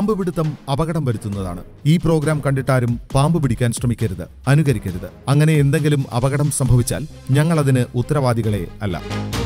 പാമ്പ് പിടുത്തം അപകടം വരുത്തുന്നതാണ് ഈ പ്രോഗ്രാം കണ്ടിട്ടാരും പാമ്പ് പിടിക്കാൻ ശ്രമിക്കരുത് അനുകരിക്കരുത് അങ്ങനെ എന്തെങ്കിലും അപകടം സംഭവിച്ചാൽ ഞങ്ങൾ അതിന് ഉത്തരവാദികളെ അല്ല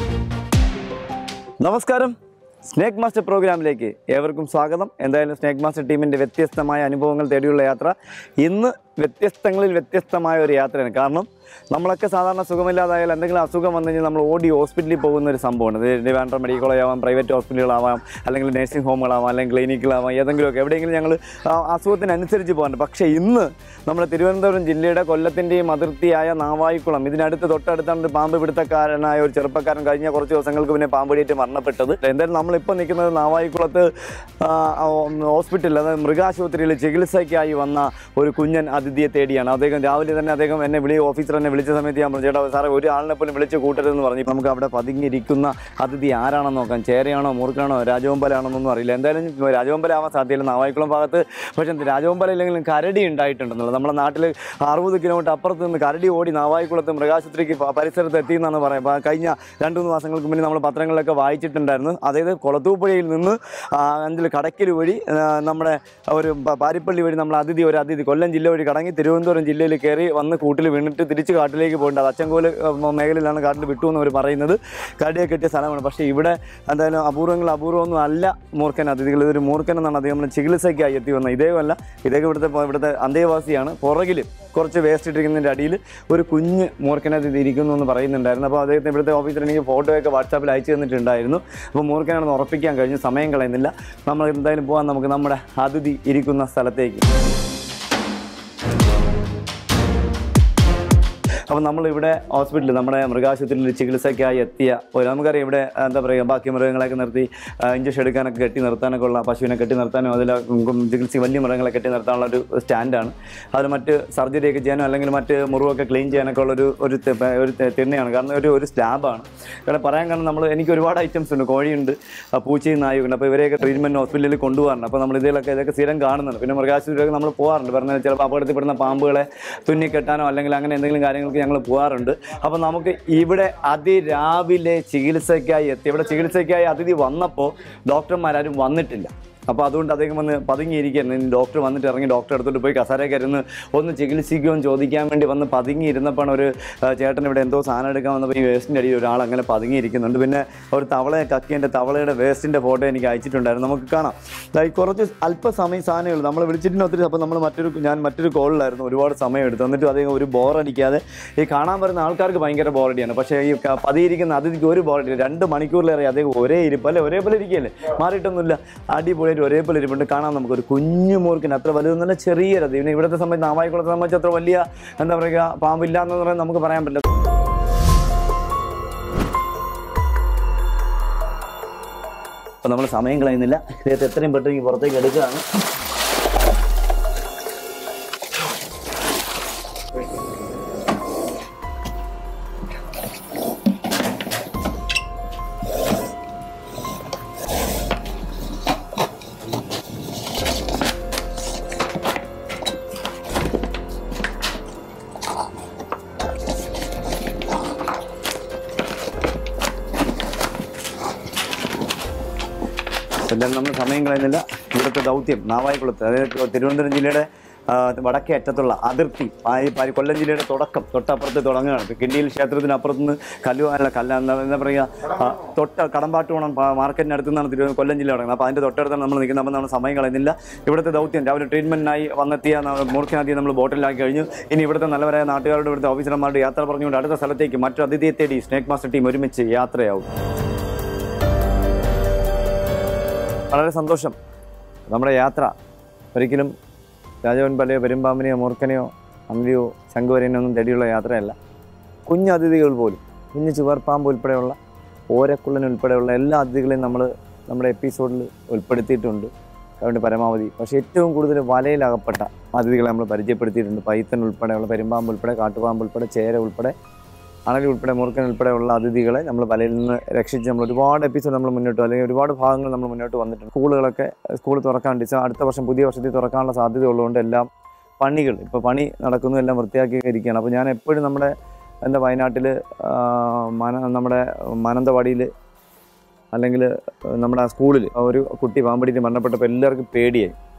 നമസ്കാരം സ്നേക്ക് മാസ്റ്റർ പ്രോഗ്രാമിലേക്ക് ഏവർക്കും സ്വാഗതം എന്തായാലും സ്നേക്ക് മാസ്റ്റർ ടീമിൻ്റെ വ്യത്യസ്തമായ അനുഭവങ്ങൾ തേടിയുള്ള യാത്ര ഇന്ന് വ്യത്യസ്തങ്ങളിൽ വ്യത്യസ്തമായ ഒരു യാത്രയാണ് കാരണം നമ്മളൊക്കെ സാധാരണ സുഖമില്ലാതായാൽ എന്തെങ്കിലും അസുഖം വന്നു കഴിഞ്ഞാൽ നമ്മൾ ഓടി ഹോസ്പിറ്റലിൽ പോകുന്ന ഒരു സംഭവമാണ് ഇത് ഡിവാൻഡർ മെഡിക്കൽ കോളേജ് ആവാം പ്രൈവറ്റ് ഹോസ്പിറ്റലുകളാവാം അല്ലെങ്കിൽ നഴ്സിംഗ് ഹോമുകളാവാം അല്ലെങ്കിൽ ക്ലിനിക്കുകളാവാം ഏതെങ്കിലുമൊക്കെ എവിടെയെങ്കിലും ഞങ്ങൾ അസുഖത്തിനനുസരിച്ച് പോകാറുണ്ട് പക്ഷേ ഇന്ന് നമ്മുടെ തിരുവനന്തപുരം ജില്ലയുടെ കൊല്ലത്തിൻ്റെയും അതിർത്തിയായ നാവായിക്കുളം ഇതിനടുത്ത് തൊട്ടടുത്താണ് ഒരു പാമ്പ് പിടുത്തക്കാരനായ ഒരു ചെറുപ്പക്കാരൻ കഴിഞ്ഞ കുറച്ച് ദിവസങ്ങൾക്ക് മുന്നേ പാമ്പ് കടിയേറ്റ് മരണപ്പെട്ടത് എന്തായാലും നമ്മളിപ്പോൾ നിൽക്കുന്നത് നാവായിക്കുളത്ത് ആ, ആ, ഹോസ്പിറ്റലിൽ അതായത് മൃഗാശുപത്രിയിൽ ചികിത്സയ്ക്കായി വന്ന ഒരു കുഞ്ഞൻ അതിഥിയെ തേടിയാണ് അദ്ദേഹം രാവിലെ തന്നെ അദ്ദേഹം എന്നെ വിളി ഓഫീസർ എന്നെ വിളിച്ച സമയത്ത് ഞാൻ പറഞ്ഞു ചേട്ടാ സാറേ ഒരു ആളിനെ പോലും വിളിച്ച് കൂട്ടരുതെന്ന് പറഞ്ഞു നമുക്ക് അവിടെ പതുങ്ങിയിരിക്കുന്ന അതിഥി ആരാണെന്ന് നോക്കാം ചേരയാണോ മൂർക്കാണോ രാജവമ്പലാണെന്നൊന്നും അറിയില്ല എന്തായാലും രാജവമ്പല ആവാൻ സാധ്യതയില്ല നാവായിക്കുളം ഭാഗത്ത് പക്ഷേ രാജവമ്പല ഇല്ലെങ്കിലും കരടി ഉണ്ടായിട്ടുണ്ടെന്നുള്ളത് നമ്മുടെ നാട്ടിൽ അറുപത് കിലോമീറ്റർ അപ്പുറത്ത് നിന്ന് കരടി ഓടി നാവായിക്കുളത്ത് മൃഗാശുപത്രിക്ക് പ- പരിസരത്ത് എത്തിയെന്നാണ് പറയാം അപ്പോൾ കഴിഞ്ഞ രണ്ട് മൂന്ന് മാസങ്ങൾക്ക് മുന്നേ നമ്മൾ പത്രങ്ങളിലൊക്കെ വായിച്ചിട്ടുണ്ടായിരുന്നു അതായത് കുളത്തൂപ്പുഴയിൽ നിന്ന് ആ, അതിൽ കടക്കൽ വഴി ആ, നമ്മുടെ ഒരു പ- പാരിപ്പള്ളി വഴി നമ്മൾ അതിഥി ഒരു അതിഥി കൊല്ലം ജില്ല വഴി കടങ്ങി തിരുവനന്തപുരം ജില്ലയിൽ കയറി വന്ന് കൂട്ടിൽ വീണിട്ട് തിരിച്ച് കാട്ടിലേക്ക് പോകേണ്ടത് അച്ചൻകോല് ആ, മേഖലയിലാണ് കാട്ടിൽ വിട്ടു എന്ന് അവർ പറയുന്നത് കടിയെ കെട്ടിയ സ്ഥലമാണ് പക്ഷേ ഇവിടെ എന്തായാലും അപൂർവങ്ങൾ അപൂർവമൊന്നും അല്ല മൂർഖൻ അതിഥികൾ ഇതൊരു മൂർഖൻ എന്നാണ് അദ്ദേഹം നമ്മൾ ചികിത്സയ്ക്കായി എത്തി വന്നത് ഇതേമല്ല ഇദ്ദേഹം ഇവിടുത്തെ ഇവിടുത്തെ അന്തേവാസിയാണ് പുറകിൽ കുറച്ച് വേസ്റ്റ് ഇട്ടിരിക്കുന്നതിൻ്റെ അടിയിൽ ഒരു കുഞ്ഞ് മൂർഖനതിഥി ഇരിക്കുന്നു എന്ന് പറയുന്നുണ്ടായിരുന്നു അപ്പോൾ അദ്ദേഹത്തിന് ഇവിടുത്തെ ഓഫീസർ എനിക്ക് ഫോട്ടോയൊക്കെ വാട്സാപ്പിൽ അയച്ചു തന്നിട്ടുണ്ടായിരുന്നു അപ്പോൾ മൂർഖനാണെന്ന് ഉറപ്പിക്കാൻ കഴിഞ്ഞു സമയം കളയുന്നില്ല നമ്മൾ എന്തായാലും പോകാൻ നമുക്ക് നമ്മുടെ അതിഥി ഇരിക്കുന്ന സ്ഥലത്തേക്ക് അപ്പോൾ നമ്മളിവിടെ ഹോസ്പിറ്റലിൽ നമ്മുടെ മൃഗാശുപത്രിയിൽ ചികിത്സയ്ക്കായി എത്തിയ ഒരു നമുക്കറിയാം ഇവിടെ എന്താ പറയുക ബാക്കി മൃഗങ്ങളെയൊക്കെ നിർത്തി ഇഞ്ചക്ഷൻ എടുക്കാനൊക്കെ കെട്ടി നിർത്താനൊക്കെ ഉള്ള പശുവിനെ കെട്ടി നിർത്താനും അതിൽ ചികിത്സ വലിയ മൃഗങ്ങളെ കെട്ടി നിർത്താനുള്ള ഒരു സ്റ്റാൻഡാണ് അതിൽ മറ്റ് സർജറിയൊക്കെ ചെയ്യാനും അല്ലെങ്കിൽ മറ്റ് മുറിവൊക്കെ ക്ലീൻ ചെയ്യാനൊക്കെ ഉള്ള ഒരു ഒരു തെ- ഒരു തെ- തിണ്ണയാണ് കാരണം ഒരു ഒരു സ്ലാബാണ് ഇവിടെ പറയാൻ കാരണം നമ്മൾ എനിക്ക് ഒരുപാട് ഐറ്റംസ് ഉണ്ട് കോഴിയുണ്ട് ആ, പൂച്ചയും നായുണ്ട് അപ്പോൾ ഇവരെയൊക്കെ ട്രീറ്റ്മെൻറ്റ് ഹോസ്പിറ്റലിൽ കൊണ്ടുപോകാറുണ്ട് അപ്പോൾ നമ്മൾ ഇതിലൊക്കെ ഇതൊക്കെ സ്ഥിരം കാണുന്നുണ്ട് പിന്നെ മൃഗാശുപത്രിയിലൊക്കെ നമ്മൾ പോകാറുണ്ട് പറഞ്ഞാൽ ചിലപ്പോൾ അപകടത്തിൽപ്പെടുന്ന പാമ്പുകളെ തുന്നിക്കെട്ടാനോ അല്ലെങ്കിൽ അങ്ങനെ എന്തെങ്കിലും കാര്യങ്ങൾക്ക് ഞങ്ങൾ പോകാറുണ്ട് അപ്പോൾ നമുക്ക് ഇവിടെ അതിരാവിലെ ചികിത്സയ്ക്കായി എത്തി ഇവിടെ ചികിത്സയ്ക്കായി അതിഥി വന്നപ്പോൾ ഡോക്ടർമാരും വന്നിട്ടില്ല അപ്പോൾ അതുകൊണ്ട് അദ്ദേഹം വന്ന് പതുങ്ങിയിരിക്കുകയായിരുന്നു ഇനി ഡോക്ടർ വന്നിട്ട് ഇറങ്ങി ഡോക്ടറെ അടുത്തോട്ട് പോയി കസാരയൊക്കെ ഇരുന്ന് ഒന്ന് ചികിത്സിക്കുമെന്ന് ചോദിക്കാൻ വേണ്ടി വന്ന് പതുങ്ങിയിരുന്നപ്പോൾ ഒരു ആ, ചേട്ടൻ ഇവിടെ എന്തോ സാധനം എടുക്കാൻ വന്നപ്പോൾ ഈ വേസ്റ്റിൻ്റെ അടിയിൽ ഒരാൾ അങ്ങനെ പതുങ്ങിയിരിക്കുന്നുണ്ട് പിന്നെ ഒരു തവളയെ കക്കിയതിൻ്റെ തവളയുടെ വേസ്റ്റിൻ്റെ ഫോട്ടോ എനിക്ക് അയച്ചിട്ടുണ്ടായിരുന്നു നമുക്ക് കാണാം ദാ ഈ കുറച്ച് അല്പസമയം സാധനമേ ഉള്ളൂ നമ്മൾ വിളിച്ചിട്ടുണ്ട് ഒത്തിരി അപ്പോൾ നമ്മൾ മറ്റൊരു ഞാൻ മറ്റൊരു കോളിലായിരുന്നു ഒരുപാട് സമയം എടുത്തു എന്നിട്ട് അദ്ദേഹം ഒരു ബോറടിക്കാതെ ഈ കാണാൻ വരുന്ന ആൾക്കാർക്ക് ഭയങ്കര ബോറടിയാണ് പക്ഷേ ഈ ക- പതിയിരിക്കുന്ന അതിഥിക്ക് ഒരു ബോറടി രണ്ട് മണിക്കൂറിലേറെ അദ്ദേഹം ഒരേ ഇരിപ്പ് അല്ലേ ഒരേപോലെ ഇരിക്കുകയല്ലേ മാറിയിട്ടൊന്നുമില്ല അടിപൊളിയായിട്ട് ഒരേപോലെ ഇരിപ്പുണ്ട് കാണാൻ നമുക്കൊരു കുഞ്ഞു മൂർക്കിന് അത്ര വലുതെന്നല്ല ചെറിയൊരു പിന്നെ ഇവിടുത്തെ സംബന്ധിച്ച് നാവായിക്കുളത്തെ സംബന്ധിച്ച് അത്ര വലിയ എന്താ പറയുക പാമ്പില്ല എന്ന് പറയാൻ നമുക്ക് പറയാൻ പറ്റില്ല അപ്പോൾ നമ്മൾ സമയം കളയുന്നില്ല ഇദ്ദേഹത്തെ എത്രയും പെട്ടെന്ന് പുറത്തേക്ക് എടുക്കുകയാണ് എന്തായാലും നമ്മൾ സമയം കളയുന്നില്ല ഇവിടുത്തെ ദൗത്യം നാവായിക്കുളത്ത് അതായത് തിരുവനന്തപുരം ജില്ലയുടെ ആ, വടക്കേ അറ്റത്തുള്ള അതിർത്തി പാരി പാരി കൊല്ലം ജില്ലയുടെ തുടക്കം തൊട്ടപ്പുറത്ത് തുടങ്ങുകയാണ് ഇപ്പൊ കിണ്ടിയിൽ ക്ഷേത്രത്തിനപ്പുറത്ത് നിന്ന് കല്ലു അല്ല കല്ല എന്താ എന്താ പറയുക ആ, തൊട്ട കടമ്പാട്ടുകോണം മാർക്കറ്റിന് അടുത്ത് നിന്നാണ് തിരുവനന്തപുരം കൊല്ലം ജില്ല തുടങ്ങുന്നത് അപ്പോൾ അതിൻ്റെ തൊട്ടടുത്താണ് നമ്മൾ നിൽക്കുന്നത് അപ്പോൾ നമ്മൾ സമയം കളയുന്നില്ല ഇവിടുത്തെ ദൗത്യം രാവിലെ ട്രീറ്റ്മെൻറ്റിനായി വന്നെത്തിയ മൂർഖനാദ്യം നമ്മൾ ബോട്ടിലാക്കി കഴിഞ്ഞു ഇനി ഇവിടുത്തെ നല്ലവരായ നാട്ടുകാരുടെ ഇവിടുത്തെ ഓഫീസർമാരുടെ യാത്ര പറഞ്ഞുകൊണ്ട് അടുത്ത സ്ഥലത്തേക്ക് മറ്റു അതിഥിയെ തേടി സ്നേക് മാസ്റ്റർ ടീം ഒരുമിച്ച് യാത്രയാവും വളരെ സന്തോഷം നമ്മുടെ യാത്ര ഒരിക്കലും രാജവൻപലയോ പെരുമ്പാമ്പിനെയോ മൂർഖനെയോ അമ്പിയോ ശംഖുവരനെയോ ഒന്നും തേടിയുള്ള യാത്രയല്ല കുഞ്ഞു അതിഥികൾ പോലും കുഞ്ഞു ചുവർപ്പാമ്പ് ഉൾപ്പെടെയുള്ള ഓരക്കുള്ളൻ ഉൾപ്പെടെയുള്ള എല്ലാ അതിഥികളെയും നമ്മൾ നമ്മുടെ എപ്പിസോഡിൽ ഉൾപ്പെടുത്തിയിട്ടുണ്ട് അതുകൊണ്ട് പരമാവധി പക്ഷേ ഏറ്റവും കൂടുതൽ വലയിലകപ്പെട്ട അതിഥികളെ നമ്മൾ പരിചയപ്പെടുത്തിയിട്ടുണ്ട് പൈത്തൻ ഉൾപ്പെടെയുള്ള പെരുമ്പാമ്പ് ഉൾപ്പെടെ കാട്ടുപാമ്പ് ഉൾപ്പെടെ ചേര ഉൾപ്പെടെ അണലി ഉൾപ്പെടെ മുറുക്കൻ ഉൾപ്പെടെയുള്ള അതിഥികളെ നമ്മൾ വലയിൽ നിന്ന് രക്ഷിച്ച് നമ്മൾ ഒരുപാട് എപ്പിസോഡ് നമ്മൾ മുന്നോട്ട് അല്ലെങ്കിൽ ഒരുപാട് ഭാഗങ്ങൾ നമ്മൾ മുന്നോട്ട് വന്നിട്ടുണ്ട് സ്കൂളുകളൊക്കെ സ്കൂൾ തുറക്കാൻ ഡിസ അടുത്ത വർഷം പുതിയ വർഷത്തിൽ തുറക്കാനുള്ള സാധ്യത ഉള്ളതുകൊണ്ട് എല്ലാം പണികൾ ഇപ്പോൾ പണി നടക്കുന്നു എല്ലാം വൃത്തിയാക്കി ഇരിക്കുകയാണ് അപ്പോൾ ഞാൻ എപ്പോഴും നമ്മുടെ എന്താ വയനാട്ടിൽ മന നമ്മുടെ മാനന്തവാടിയിൽ അല്ലെങ്കിൽ നമ്മുടെ ആ സ്കൂളിൽ ഒരു കുട്ടി പാമ്പടിയിട്ട് മരണപ്പെട്ടപ്പോൾ എല്ലാവർക്കും പേടിയായി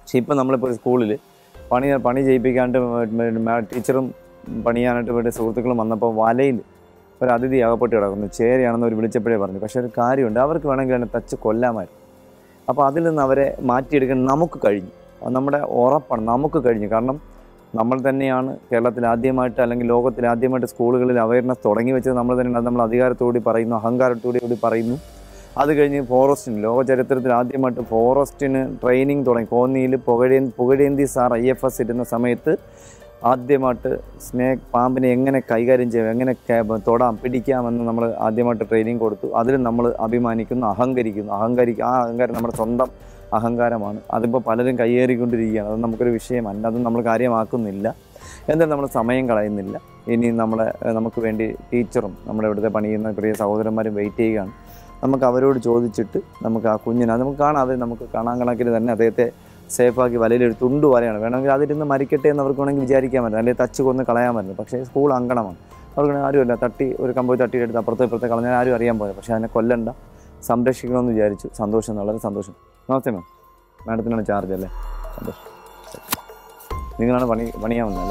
പക്ഷേ ഇപ്പം നമ്മളിപ്പോൾ സ്കൂളിൽ പണി പണി ചെയ്യിപ്പിക്കാണ്ട് മ- ടീച്ചറും പണിയാനായിട്ട് വേണ്ടി സുഹൃത്തുക്കളും വന്നപ്പോൾ വലയിൽ ഒരു അതിഥി അകപ്പെട്ട് കിടക്കുന്നു ചേരയാണെന്ന് അവർ വിളിച്ചപ്പോഴേ പറഞ്ഞു പക്ഷേ ഒരു കാര്യമുണ്ട് അവർക്ക് വേണമെങ്കിൽ അതിനെ തച്ച് കൊല്ലാമായിരുന്നു അപ്പോൾ അതിൽ നിന്ന് അവരെ മാറ്റിയെടുക്കാൻ നമുക്ക് കഴിഞ്ഞു അത് നമ്മുടെ ഉറപ്പാണ് നമുക്ക് കഴിഞ്ഞു കാരണം നമ്മൾ തന്നെയാണ് കേരളത്തിൽ ആദ്യമായിട്ട് അല്ലെങ്കിൽ ലോകത്തിൽ ആദ്യമായിട്ട് സ്കൂളുകളിൽ അവയർനെസ് തുടങ്ങി വെച്ചത് നമ്മൾ തന്നെയാണ് അത് നമ്മൾ അധികാരത്തോടി പറയുന്നു അഹങ്കാരത്തോടി കൂടി പറയുന്നു അത് കഴിഞ്ഞ് ഫോറസ്റ്റിന് ലോക ചരിത്രത്തിൽ ആദ്യമായിട്ട് ഫോറസ്റ്റിന് ട്രെയിനിങ് തുടങ്ങി കോന്നിയിൽ പുകഴേ Pugazhendi sir I F S ഇരുന്ന സമയത്ത് ആദ്യമായിട്ട് സ്നേക്ക് പാമ്പിനെ എങ്ങനെ കൈകാര്യം ചെയ്യാം എങ്ങനെ ക- തൊടാം പിടിക്കാമെന്ന് നമ്മൾ ആദ്യമായിട്ട് ട്രെയിനിങ് കൊടുത്തു അതിൽ നമ്മൾ അഭിമാനിക്കുന്നു അഹങ്കരിക്കുന്നു അഹങ്കരിക്കുക ആ അഹങ്കാരം നമ്മുടെ സ്വന്തം അഹങ്കാരമാണ് അതിപ്പോൾ പലരും കയ്യേറിക്കൊണ്ടിരിക്കുകയാണ് അത് നമുക്കൊരു വിഷയമല്ല അത് നമ്മൾ കാര്യമാക്കുന്നില്ല എന്തായാലും നമ്മൾ സമയം കളയുന്നില്ല ഇനി നമ്മളെ ഏഹ്, നമുക്ക് വേണ്ടി ടീച്ചറും നമ്മുടെ ഇവിടുത്തെ പണിയുന്ന പ്രിയ സഹോദരന്മാരും വെയിറ്റ് ചെയ്യുകയാണ് നമുക്ക് അവരോട് ചോദിച്ചിട്ട് നമുക്ക് ആ കുഞ്ഞിനെ അത് നമുക്ക് കാണാം അത് നമുക്ക് കാണാൻ കണക്കിന് തന്നെ അദ്ദേഹത്തെ സേഫാക്കി വലയിൽ തുണ്ട് വലയാണ് വേണമെങ്കിൽ അതിരുന്ന് മരിക്കട്ടെ എന്ന് അവർക്ക് വേണമെങ്കിൽ വിചാരിക്കാൻ പറ്റും അല്ലെങ്കിൽ തച്ച് കൊന്ന് കളയാൻ പറ്റും പക്ഷേ സ്കൂൾ അങ്കണമാണ് അവർക്ക് ആരുമല്ല തട്ടി ഒരു കമ്പ് തട്ടിയെടുത്ത് അപ്പുറത്തെ ഇപ്പുറത്തെ കളഞ്ഞാൽ ആരും അറിയാൻ പോയത് പക്ഷേ അതിനെ കൊല്ലണ്ട സംരക്ഷിക്കണമെന്ന് വിചാരിച്ചു സന്തോഷം വളരെ സന്തോഷം നമസ്തേ മാം മാഡത്തിനാണ് ചാർജ് അല്ലേ സന്തോഷം നിങ്ങളാണ് പണി പണിയാൻ വന്നല്ലേ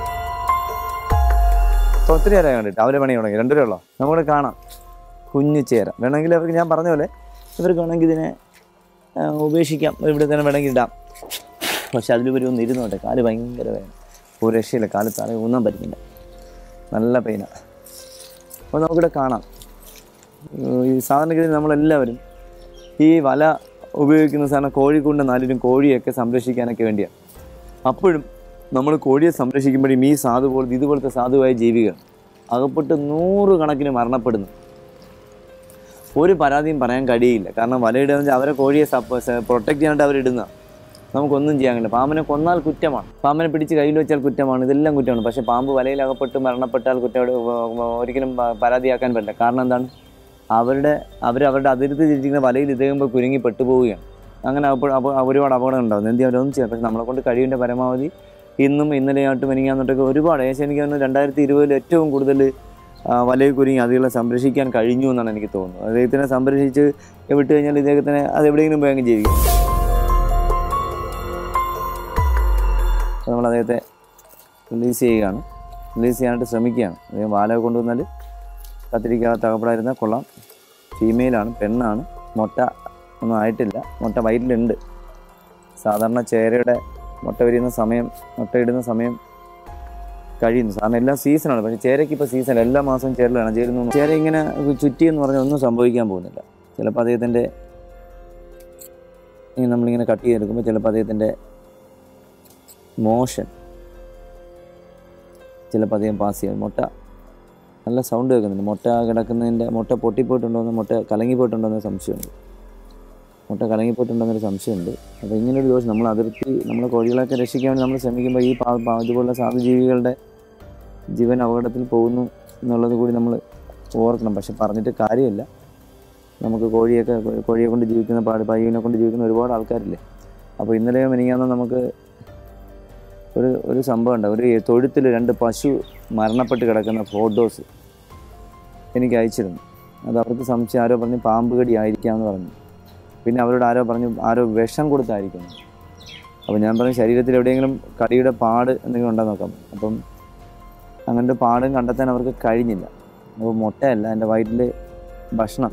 അപ്പോൾ ഒത്തിരി നേരം കണ്ടിട്ട് അവരെ പണി തുടങ്ങി രണ്ടുപേരേ ഉള്ളോ നമുക്ക് കാണാം കുഞ്ഞു ചേര വേണമെങ്കിൽ അവർക്ക് ഞാൻ പറഞ്ഞ പോലെ ഇവർക്ക് വേണമെങ്കിൽ ഇതിനെ ആ, ഉപേക്ഷിക്കാം ഇവിടെ തന്നെ വേണമെങ്കിൽ ഇടാം പക്ഷെ അതിലുപരി ഒന്ന് ഇരുന്നോട്ടെ കാല് ഭയങ്കര വേദന ഒരു രക്ഷയില്ല കാല് തല ഊന്നാൻ പറ്റുന്നില്ല നല്ല പെയിനാണ് അപ്പോൾ നമുക്കിവിടെ കാണാം ഉം, ഈ സാധാരണഗതിയിൽ നമ്മളെല്ലാവരും ഈ വല ഉപയോഗിക്കുന്ന സാധനം കോഴിക്കൊണ്ട് നാലിനും കോഴിയൊക്കെ സംരക്ഷിക്കാനൊക്കെ വേണ്ടിയാണ് അപ്പോഴും നമ്മൾ കോഴിയെ സംരക്ഷിക്കുമ്പോഴും ഈ സാധു പോലത്തെ ഇതുപോലത്തെ സാധുവായ ജീവികൾ അകപ്പെട്ട് നൂറുകണക്കിന് മരണപ്പെടുന്നു ഒരു പരാതിയും പറയാൻ കഴിയില്ല കാരണം വലയിടുക വെച്ചാൽ അവരെ കോഴിയെ പ്രൊട്ടക്ട് ചെയ്യാനായിട്ട് അവരിടുന്ന നമുക്കൊന്നും ചെയ്യാൻ കഴിയില്ല പാമ്പിനെ കൊന്നാൽ കുറ്റമാണ് പാമ്പിനെ പിടിച്ച് കയ്യിൽ വെച്ചാൽ കുറ്റമാണ് ഇതെല്ലാം കുറ്റമാണ് പക്ഷേ പാമ്പ് വലയിൽ അകപ്പെട്ട് മരണപ്പെട്ടാൽ കുറ്റം ഒരിക്കലും പ- പരാതിയാക്കാൻ പറ്റില്ല കാരണം എന്താണ് അവരുടെ അവർ അവരുടെ അതിർത്തി തിരിച്ചിരിക്കുന്ന വലയിൽ ഇതേകുമ്പോൾ കുരുങ്ങി പെട്ടുപോവുകയാണ് അങ്ങനെ അപ്പോൾ അപ്പോൾ ഒരുപാട് അപകടം ഉണ്ടാകുന്നു എന്ത് ചെയ്യാൻ അവരൊന്നും ചെയ്യാം പക്ഷെ നമ്മളെ കൊണ്ട് കഴിയേണ്ട പരമാവധി ഇന്നും ഇന്നലെയായിട്ടും എനിക്കാന്നിട്ടൊക്കെ ഒരുപാട് ഏകദേശം എനിക്ക് തോന്നുന്നു രണ്ടായിരത്തി ഇരുപതിൽ ഏറ്റവും കൂടുതൽ ആ, വലയിൽ കുരുങ്ങി അതുകളെ സംരക്ഷിക്കാൻ കഴിഞ്ഞു എന്നാണ് എനിക്ക് തോന്നുന്നത് അദ്ദേഹത്തിനെ സംരക്ഷിച്ച് വിട്ട് കഴിഞ്ഞാൽ ഇദ്ദേഹത്തിനെ അത് എവിടെയെങ്കിലും പോയെങ്കിൽ ജീവിക്കും അപ്പോൾ നമ്മൾ അദ്ദേഹത്തെ റിലീസ് ചെയ്യുകയാണ് റിലീസ് ചെയ്യാനായിട്ട് ശ്രമിക്കുകയാണ് അദ്ദേഹം വാല കൊണ്ടുവന്നാൽ കത്തിരിക്കകത്ത് അകപ്പെടാതിരുന്നാൽ കൊള്ളാം ഫീമെയിലാണ് പെണ്ണാണ് മുട്ട ഒന്നും ആയിട്ടില്ല മുട്ട വയറ്റിലുണ്ട് സാധാരണ ചേരയുടെ മുട്ട വിരിയുന്ന സമയം മുട്ടയിടുന്ന സമയം കഴിയുന്നു സാറിന് എല്ലാം സീസണാണ് പക്ഷേ ചേരയ്ക്ക് ഇപ്പോൾ സീസൺ എല്ലാ മാസവും ചേരലാണ് ചേരുന്നു ചേര ഇങ്ങനെ ചുറ്റി എന്ന് പറഞ്ഞാൽ ഒന്നും സംഭവിക്കാൻ പോകുന്നില്ല ചിലപ്പോൾ അദ്ദേഹത്തിൻ്റെ ഇങ്ങനെ നമ്മളിങ്ങനെ കട്ട് ചെയ്തെടുക്കുമ്പോൾ ചിലപ്പോൾ അദ്ദേഹത്തിൻ്റെ മോഷൻ ചിലപ്പോൾ അദ്ദേഹം പാസ് ചെയ്യും മുട്ട നല്ല സൗണ്ട് കേൾക്കുന്നുണ്ട് മുട്ട കിടക്കുന്നതിൻ്റെ മുട്ട പൊട്ടിപ്പോയിട്ടുണ്ടോ എന്ന് മുട്ട കലങ്ങിപ്പോയിട്ടുണ്ടോ എന്ന് സംശയമുണ്ട് മുട്ട കലങ്ങിപ്പോയിട്ടുണ്ടോ എന്നൊരു സംശയമുണ്ട് അപ്പോൾ ഇങ്ങനൊരു ദോഷം നമ്മൾ അതിർത്തി നമ്മളെ കോഴികളെയൊക്കെ രക്ഷിക്കാൻ വേണ്ടി നമ്മൾ ശ്രമിക്കുമ്പോൾ ഈ പാ പാ- ഇതുപോലുള്ള സാധുജീവികളുടെ ജീവൻ അപകടത്തിൽ പോകുന്നു എന്നുള്ളത് കൂടി നമ്മൾ ഓർക്കണം പക്ഷെ പറഞ്ഞിട്ട് കാര്യമില്ല നമുക്ക് കോഴിയൊക്കെ കോഴിയെ കൊണ്ട് ജീവിക്കുന്ന പാട് പയ്യനെ കൊണ്ട് ജീവിക്കുന്ന ഒരുപാട് ആൾക്കാരില്ലേ അപ്പോൾ ഇന്നലെയോ മിനിങ്ങാന്ന് നമുക്ക് ഒരു ഒരു സംഭവം ഉണ്ട് ഒരു തൊഴുത്തിൽ രണ്ട് പശു മരണപ്പെട്ട് കിടക്കുന്ന ഫോട്ടോസ് എനിക്ക് അയച്ചിരുന്നു അത് അവർക്ക് സംശയം ആരോ പറഞ്ഞു പാമ്പ് കടി ആയിരിക്കാമെന്ന് പറഞ്ഞു പിന്നെ അവരോട് ആരോ പറഞ്ഞു ആരോ വിഷം കൊടുത്തായിരിക്കും അപ്പോൾ ഞാൻ പറഞ്ഞു ശരീരത്തിൽ എവിടെയെങ്കിലും കടിയുടെ പാട് എന്തെങ്കിലും ഉണ്ടോ നോക്കാം അപ്പം അങ്ങനത്തെ പാടും കണ്ടെത്താൻ അവർക്ക് കഴിഞ്ഞില്ല അപ്പോൾ മുട്ടയല്ല എൻ്റെ വയറ്റിൽ ഭക്ഷണം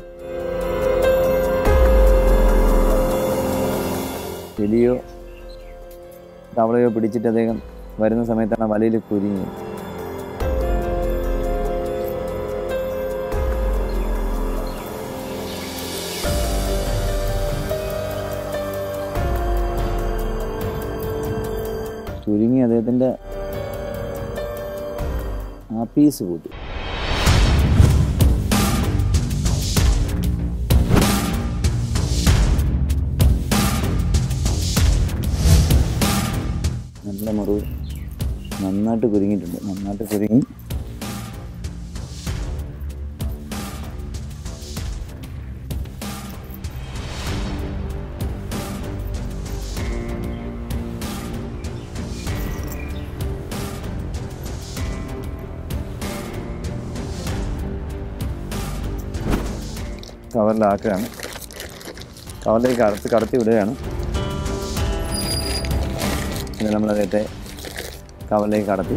എലിയോ തവളയോ പിടിച്ചിട്ട് അദ്ദേഹം വരുന്ന സമയത്താണ് വലയിൽ കുരുങ്ങി ചുരുങ്ങി അദ്ദേഹത്തിൻ്റെ ആ പീസ് കൂട്ടി നല്ല മുറിവ് നന്നായിട്ട് കുരുങ്ങിയിട്ടുണ്ട് നന്നായിട്ട് കുരുങ്ങി കവറിലാക്കുകയാണ് കവറിലേക്ക് കടത്തി കടത്തി വിടുകയാണ് പിന്നെ നമ്മൾ അദ്ദേഹത്തെ കവലിലേക്ക് കടത്തി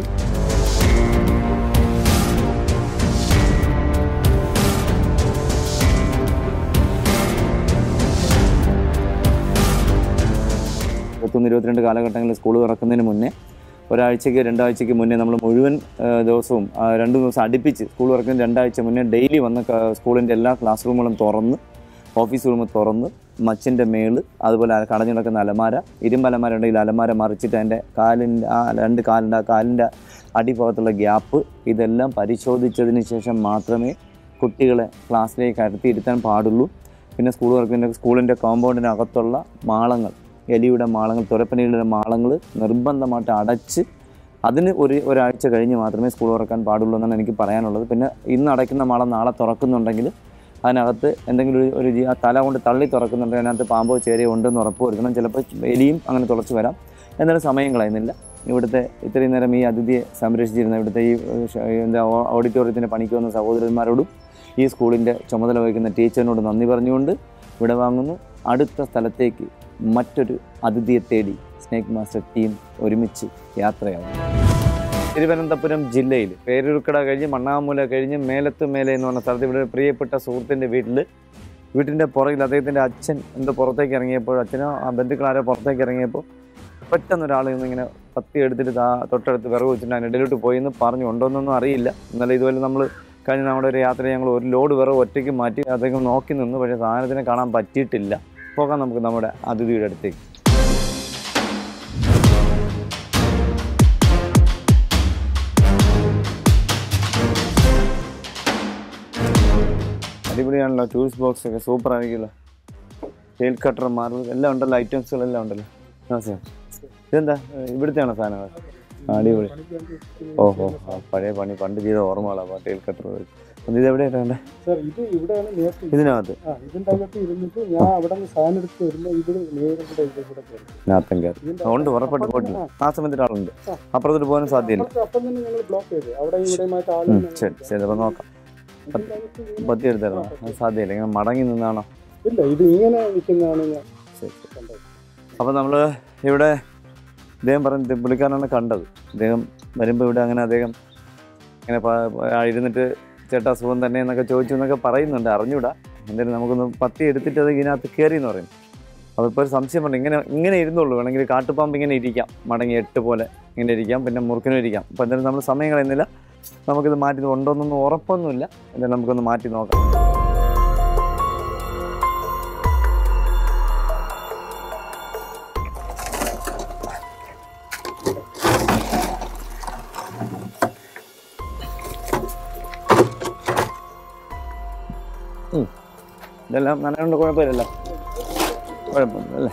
ഇരുപത്തൊന്ന് ഇരുപത്തിരണ്ട് കാലഘട്ടങ്ങളിൽ സ്കൂൾ തുറക്കുന്നതിന് മുന്നേ ഒരാഴ്ചയ്ക്ക് രണ്ടാഴ്ചയ്ക്ക് മുന്നേ നമ്മൾ മുഴുവൻ ആ, ദിവസവും ആ, രണ്ട് ദിവസം അടുപ്പിച്ച് സ്കൂൾ തുറക്കുന്നതിന് രണ്ടാഴ്ച മുന്നേ ഡെയിലി വന്ന് ക- സ്കൂളിൻ്റെ എല്ലാ ക്ലാസ് റൂമുകളും തുറന്ന് ഓഫീസ് റൂം തുറന്ന് മച്ചിൻ്റെ മേള് അതുപോലെ ആ കടഞ്ഞു കിടക്കുന്ന അലമാര ഇരുമ്പ് അലമാര ഉണ്ടെങ്കിൽ അലമാര മറിച്ചിട്ട് അതിൻ്റെ കാലിൻ്റെ ആ രണ്ട് കാലിൻ്റെ ആ കാലിൻ്റെ അടിഭാഗത്തുള്ള ഗ്യാപ്പ് ഇതെല്ലാം പരിശോധിച്ചതിന് ശേഷം മാത്രമേ കുട്ടികളെ ക്ലാസ്സിലേക്ക് അടുത്തിയിരുത്താൻ പാടുള്ളൂ പിന്നെ സ്കൂൾ തുറക്കുന്നതിൻ്റെ സ്കൂളിൻ്റെ കോമ്പൗണ്ടിനകത്തുള്ള മാളങ്ങൾ എലിയുടെ മാളങ്ങൾ തുരപ്പനിയുടെ മാളങ്ങൾ നിർബന്ധമായിട്ട് അടച്ച് അതിന് ഒരു ഒരാഴ്ച കഴിഞ്ഞ് മാത്രമേ സ്കൂൾ തുറക്കാൻ പാടുള്ളൂ എന്നാണ് എനിക്ക് പറയാനുള്ളത് പിന്നെ ഇന്ന് അടയ്ക്കുന്ന മാളം നാളെ തുറക്കുന്നുണ്ടെങ്കിൽ അതിനകത്ത് എന്തെങ്കിലും ഒരു- ഒരു ജീ- ആ തല കൊണ്ട് തള്ളി തുറക്കുന്നുണ്ടെങ്കിൽ അതിനകത്ത് പാമ്പോ ചേരയോ ഉണ്ടെന്ന് ഉറപ്പ് വരുത്തണം ചിലപ്പോൾ എലിയും അങ്ങനെ തുളച്ച് വരാം എന്നാലും സമയം കളയുന്നില്ല ഇവിടുത്തെ ഇത്രയും നേരം ഈ അതിഥിയെ സംരക്ഷിച്ചിരുന്ന ഇവിടുത്തെ ഈ ഏഹ്, ഷ- എന്താ ഓ- ഓഡിറ്റോറിയത്തിൻ്റെ പണിക്ക് വന്ന സഹോദരന്മാരോടും ഈ സ്കൂളിൻ്റെ ചുമതല വഹിക്കുന്ന ടീച്ചറിനോട് നന്ദി പറഞ്ഞുകൊണ്ട് ഇവിടെ വാങ്ങുന്നു അടുത്ത സ്ഥലത്തേക്ക് മറ്റൊരു അതിഥിയെ തേടി സ്നേക്ക് മാസ്റ്റർ ടീം ഒരുമിച്ച് യാത്രയാവും തിരുവനന്തപുരം ജില്ലയിൽ പേരൂർക്കട കഴിഞ്ഞ് മണ്ണാമൂല കഴിഞ്ഞ് മേലത്ത് മേലെ എന്ന് പറഞ്ഞ സ്ഥലത്ത് ഇവിടെ ഒരു പ്രിയപ്പെട്ട സുഹൃത്തിൻ്റെ വീട്ടിൽ വീട്ടിൻ്റെ പുറകിൽ അദ്ദേഹത്തിൻ്റെ അച്ഛൻ എന്തോ പുറത്തേക്ക് ഇറങ്ങിയപ്പോൾ അച്ഛനോ ആ ബന്ധുക്കളാരോ പുറത്തേക്ക് ഇറങ്ങിയപ്പോൾ പെട്ടെന്ന് ഒരാൾ ഇങ്ങനെ പത്തി എടുത്തിട്ട് താ തൊട്ടടുത്ത് വിറവ് വെച്ചിട്ട് അതിന് ഇടയിലോട്ട് പോയി എന്ന് പറഞ്ഞു ഉണ്ടോന്നൊന്നും അറിയില്ല ഇന്നലെ ഇതുപോലെ നമ്മൾ കഴിഞ്ഞ നമ്മുടെ ഒരു യാത്ര ഞങ്ങൾ ഒരു ലോഡ് വിറവ് ഒറ്റയ്ക്ക് മാറ്റി അദ്ദേഹം നോക്കി നിന്നു പക്ഷേ സാധനത്തിനെ കാണാൻ പറ്റിയിട്ടില്ല പോകാം നമുക്ക് നമ്മുടെ അതിഥിയുടെ അടുത്തേക്ക് അടിപൊളിയാണല്ലോ ടൂൾസ് ബോക്സ് ഒക്കെ സൂപ്പർ ആയിരിക്കുമല്ലോ ടെയിൽ കട്ടർ മാർബിൾ എല്ലാം ഉണ്ടല്ലോ ഐറ്റംസുകളെല്ലാം ഉണ്ടല്ലോ നമസ്കാരം ഇതെന്താ ഇവിടുത്തെയാണോ സാധനങ്ങൾ ആ, അടിപൊളി ഓഹോ ആ, പഴയ പണി പണ്ട് ചെയ്ത ഓർമ്മകളാണ് ടെയിൽ കട്ടർ ഇത് എവിടെയായിട്ടാണ് സാർ ഇത് ഇവിടെയാണ് നേരത്തെ ഇതിനകത്ത് ആ ഇതിന്റെ അകത്ത് ഇരുന്നിട്ട് ഞാൻ അവിടെ നിന്ന് സാധനം എടുത്ത് വരുമ്പോൾ ഇത് നേരെ ഇവിടെ ഇവിടെ കൂടെ കയറി നാത്തൻ കയറി ഉണ്ട് ഉറപ്പായിട്ട് പോയിട്ടില്ല ആ സമയത്ത് ഒരാളുണ്ട് അപ്പുറത്തോട്ട് പോകാനും സാധ്യതയില്ല അപ്പുറത്ത് അപ്പം തന്നെ ഞങ്ങൾ ബ്ലോക്ക് ചെയ്ത് അവിടെ ഇവിടെയുമായിട്ട് ആള് ഉം, ശരി ശരി അപ്പോൾ നോക്കാം ഇതിന്റെ അകത്ത് ഇങ്ങനെ- പത്തി എടുത്തായിരുന്നു അത് സാധ്യതയില്ല ഇങ്ങനെ മടങ്ങി നിന്നാണോ ഇല്ല ഇത് ഇങ്ങനെ നിൽക്കുന്നതാണ് ഞാൻ ശരി ശരി കണ്ടത് അപ്പോൾ നമ്മൾ ഇവിടെ ഇദ്ദേഹം പറഞ്ഞ പുള്ളിക്കാരനാണ് കണ്ടത് ഇദ്ദേഹം വരുമ്പോൾ ഇവിടെ അങ്ങനെ അദ്ദേഹം ഇങ്ങനെ പ- പ- ആ ഇരുന്നിട്ട് ചേട്ടാ സുഖം തന്നെ എന്നൊക്കെ ചോദിച്ചു എന്നൊക്കെ പറയുന്നുണ്ട് അറിഞ്ഞൂടാ എന്തായാലും നമുക്കൊന്ന് പത്തി എടുത്തിട്ട് അത് ഇതിനകത്ത് കയറി എന്ന് പറയും അപ്പോൾ ഇപ്പോൾ ഒരു സംശയമുണ്ട് ഇങ്ങനെ ഇങ്ങനെ ഇരുന്നുള്ളൂ വേണമെങ്കിൽ കാട്ടുപാമ്പ് ഇങ്ങനെ ഇരിക്കാം മടങ്ങി എട്ട് പോലെ ഇങ്ങനെ ഇരിക്കാം പിന്നെ മുറുക്കിനും ഇരിക്കാം അപ്പോൾ എന്തായാലും നമ്മൾ സമയം കളയുന്നില്ല നമുക്കിത് മാറ്റി ഉണ്ടോന്നൊന്നും ഉറപ്പൊന്നുമില്ല എന്തായാലും നമുക്കൊന്ന് മാറ്റി നോക്കാം ഇതെല്ലാം നനയുണ്ട് കുഴപ്പമില്ലല്ലോ കുഴപ്പമൊന്നും അല്ലേ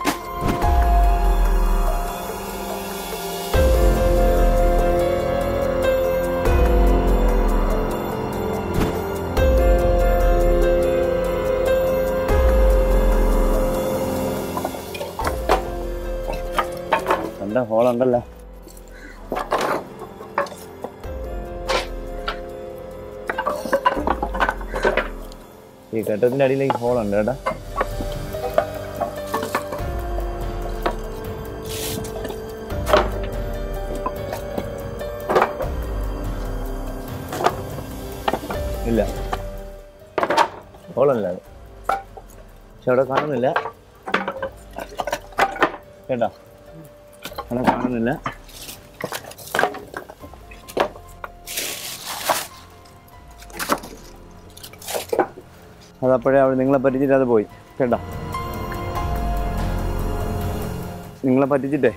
നല്ല ഹോളുണ്ടല്ലോ ഈ കെട്ടത്തിന്റെ അടിയിലേക്ക് ഹോളുണ്ട് കേട്ടാ ഇല്ല ഹോളല്ല അത് പക്ഷെ അവിടെ കാണുന്നില്ല കേട്ടോ അവിടെ കാണുന്നില്ല അതപ്പോഴേ അവിടെ നിങ്ങളെ പറ്റിച്ചിട്ട് അത് പോയി കേട്ടോ നിങ്ങളെ പറ്റിച്ചിട്ടേ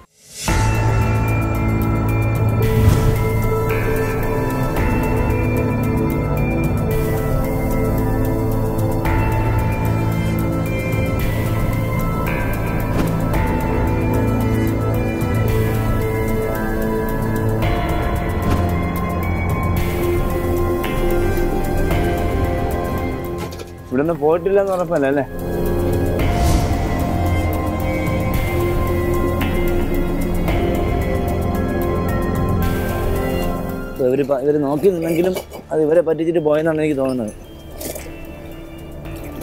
ഇവിടുന്ന് പോയിട്ടില്ല എന്ന് ഉറപ്പല്ല അല്ലേ ഇവർ ഇവർ നോക്കി നിന്നെങ്കിലും അത് ഇവരെ പറ്റിച്ചിട്ട് പോയെന്നാണ് എനിക്ക് തോന്നുന്നത്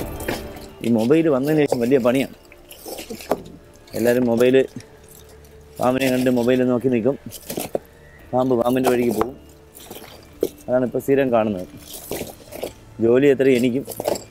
ഈ മൊബൈൽ വന്നതിന് ശേഷം വലിയ പണിയാണ് എല്ലാവരും മൊബൈൽ പാമ്പിനെ കണ്ട് മൊബൈലിൽ നോക്കി നിൽക്കും പാമ്പ് പാമ്പിൻ്റെ വഴിക്ക് പോകും അതാണ് ഇപ്പോൾ സ്ഥിരം കാണുന്നത് ജോലി എത്ര എനിക്കും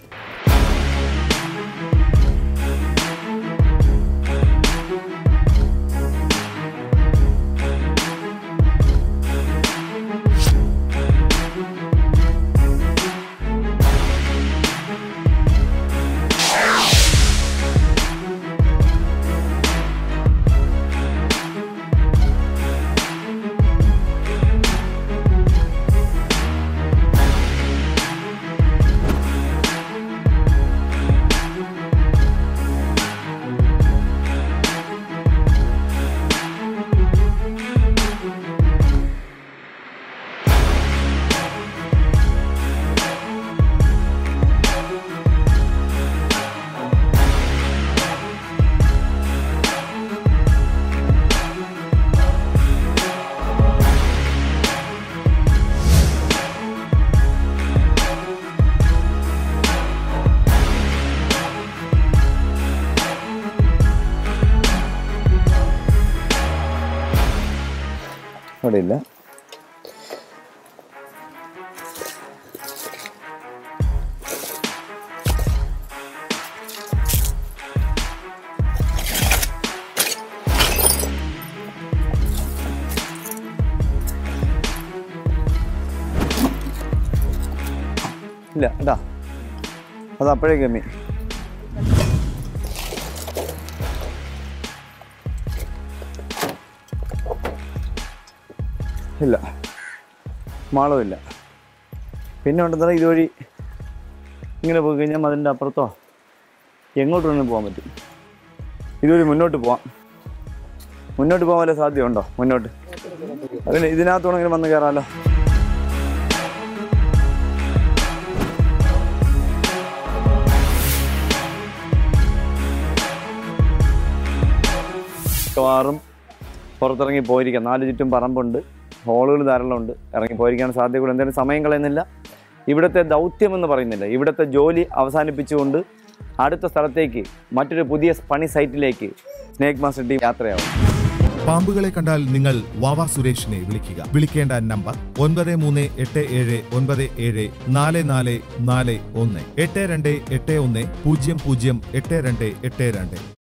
അവിടെ ഇല്ല ഇല്ല കേട്ടാ അത് അപ്പോഴേ കമ്മി ഇല്ല മാളമില്ല പിന്നെ ഉണ്ടെന്നാൽ ഇതുവഴി ഇങ്ങനെ പോയി കഴിഞ്ഞാൽ അതിൻ്റെ അപ്പുറത്തോ എങ്ങോട്ട് വേണമെങ്കിലും പോകാൻ പറ്റും ഇതുവഴി മുന്നോട്ട് പോവാം മുന്നോട്ട് പോകാൻ വല്ല സാധ്യതയുണ്ടോ മുന്നോട്ട് അതിന് ഇതിനകത്തോണെങ്കിലും വന്ന് കയറാമല്ലോ മിക്കവാറും പുറത്തിറങ്ങി പോയിരിക്കാം നാല് ചുറ്റും പറമ്പുണ്ട് ഹോളുകൾ ധാരാളമുണ്ട് ഇറങ്ങി പോയിരിക്കാൻ സാധ്യതകൾ എന്തെങ്കിലും സമയം കളയുന്നില്ല ഇവിടുത്തെ ദൗത്യം എന്ന് പറയുന്നില്ല ഇവിടുത്തെ ജോലി അവസാനിപ്പിച്ചുകൊണ്ട് അടുത്ത സ്ഥലത്തേക്ക് മറ്റൊരു പുതിയ പണി സൈറ്റിലേക്ക് സ്നേക് മാസ്റ്റർ ടീം യാത്രയാവും പാമ്പുകളെ കണ്ടാൽ നിങ്ങൾ വാവ സുരേഷിനെ വിളിക്കുക വിളിക്കേണ്ട നമ്പർ ഒൻപത് മൂന്ന് എട്ട് ഏഴ് ഒൻപത് ഏഴ് നാല് നാല് നാല് ഒന്ന് എട്ട് രണ്ട് എട്ട് ഒന്ന് പൂജ്യം പൂജ്യം എട്ട് രണ്ട് എട്ട് രണ്ട്